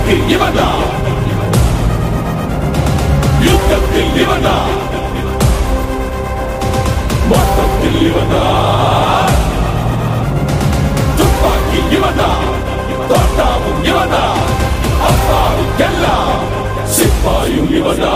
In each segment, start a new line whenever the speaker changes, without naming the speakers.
யுத்தத்தில் இவனா யுத்தத்தில் இவனா மொத்தத்தில் இவனா துப்பாக்கி இவனா தோட்டாவும் இவனா அப்பாவுக்கெல்லாம் சிப்பாயும் இவனா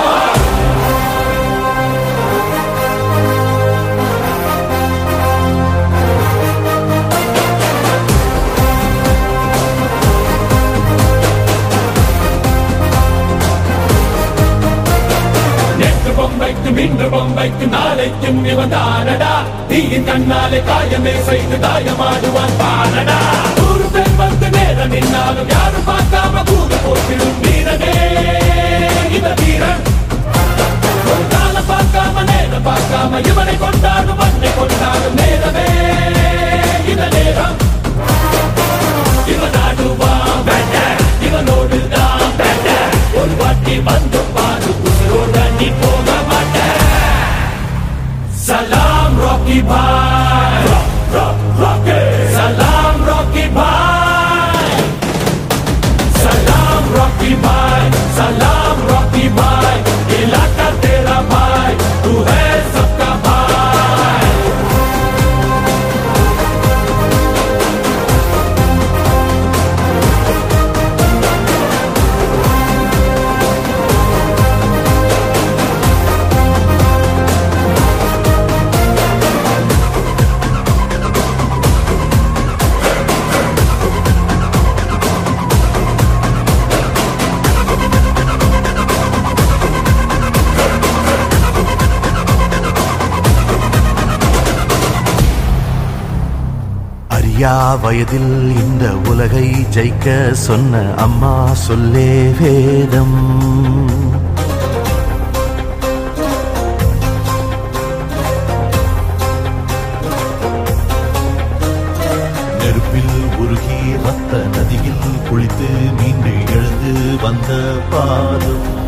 நேற்று பொம்மைக்கும் இன்று பொம்மைக்கும் நாளைக்கும் இவன் தானடா தீயின் கண்ணாலே காயமே செய்து தாயமாடுவான் பானடா நூறு பேர் வந்து நேரம் நின்னாலும் யாரும் பார்க்காம கூட போட்டிடும் வீரனே இந்த வீரன் ஒரு காலம் பார்க்காம நேரம் பார்க்காம இவனை கொண்டாடும் அன்னை கொண்டாடும் நேரமே இந்த நேரம் இவன் ஆடுவான் பேட்ட இவனோடு தான் பேட்ட ஒரு வாட்டி வந்து பாரு உயிரோட நீ போக மாட்ட சலாம் ராக்கி பாய் ராக்கி சலாம் ராக்கி பாய் सलाम रॉकी भाई सलाम रॉकी भाई इलाका तेरा भाई तू है सबका भाई
அறியா வயதில் இந்த உலகை ஜெயிக்க சொன்ன அம்மா சொல்லே வேதம் நெருப்பில் உருகி ரத்த நதியில் குளித்து மீண்டு எழுந்து வந்த பாதம்